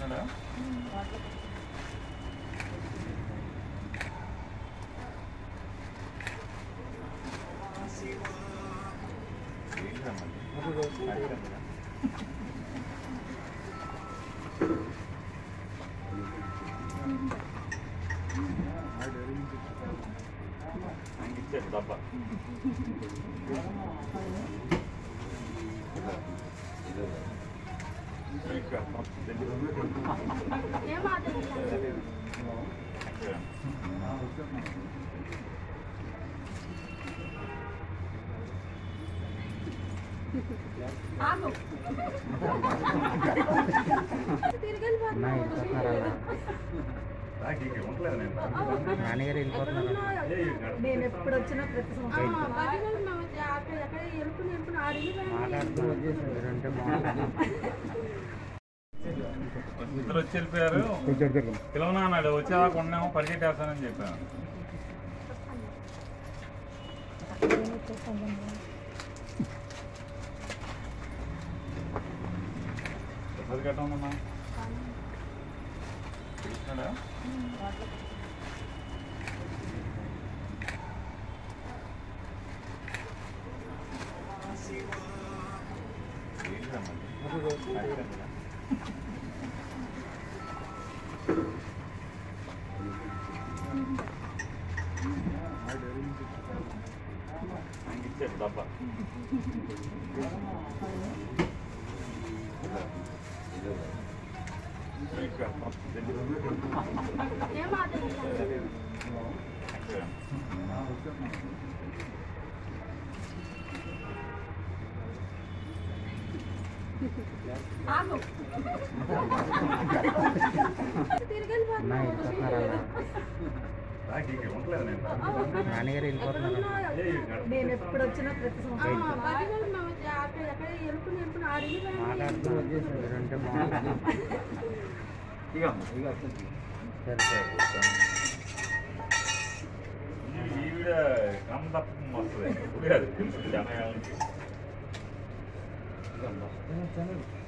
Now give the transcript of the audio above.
ఇచ్చారు డబ్బా నాన్నగారు వెళ్ళిపోతున్నారు నేను ఎప్పుడు వచ్చినా ప్రతి సంవత్సరం మాట్లాడుతున్నారు మీరంటే బాగుంటుంది ఇద్దరు వచ్చి వెళ్ళిపోయారు పిలవనా అన్నాడు వచ్చేదాకా ఉన్నాము పరిగెట్టేస్తానని చెప్పాను ప్రసాద్ కట్టమన్నా చూస్తున్నాడా ఆయనకి ఇచ్చారు డబ్బా అన్నా వెళ్ళిపోతున్నారా నాన్నగారు వెళ్ళిపోతున్నారు నేను ఎప్పుడు వచ్చినా ప్రతి సంవత్సరం మాట్లాడుతున్నారు మీరంటే బాగుంటుంది సరే సరే ఈవిడ క్రమం తప్పకం వస్తుంది ఇప్పుడు కాదు తెలుసు జనగాళ్ళకి